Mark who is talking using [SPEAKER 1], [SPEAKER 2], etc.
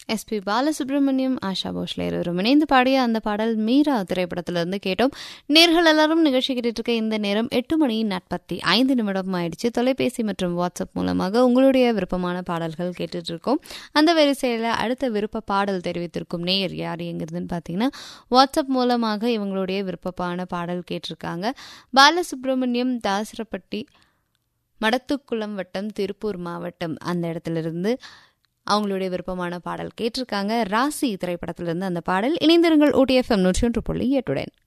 [SPEAKER 1] SP Balasubramaniam Asha Bhosale இருவரும் இணைந்து பாடிய அந்த பாடல் மீரா திரைப்படத்திலிருந்து கேட்டோம் நேர்கள் எல்லாரும் நிகழ்ச்சி கேட்டுட்டு இருக்க இந்த நேரம் எட்டு மணி நாற்பத்தி ஐந்து நிமிடம் ஆயிடுச்சு தொலைபேசி மற்றும் வாட்ஸ்அப் மூலமாக உங்களுடைய விருப்பமான பாடல்கள் கேட்டுட்டு இருக்கோம் அந்த வரிசையில் அடுத்த விருப்ப பாடல் தெரிவித்திருக்கும் நேயர் யார் எங்கிறதுன்னு பார்த்தீங்கன்னா வாட்ஸ்அப் மூலமாக இவங்களுடைய விருப்பமான பாடல் கேட்டிருக்காங்க பாலசுப்ரமணியம் தாசரப்பட்டி மடத்துக்குளம் வட்டம் திருப்பூர் மாவட்டம் அந்த இடத்துல இருந்து அவங்களுடைய விருப்பமான பாடல் கேட்டிருக்காங்க ராசி திரைப்படத்திலிருந்து அந்த பாடல் இணைந்திருங்கள் ஓடிஎஃப்எம் நூற்றி ஒன்று புள்ளி எட்டுடன்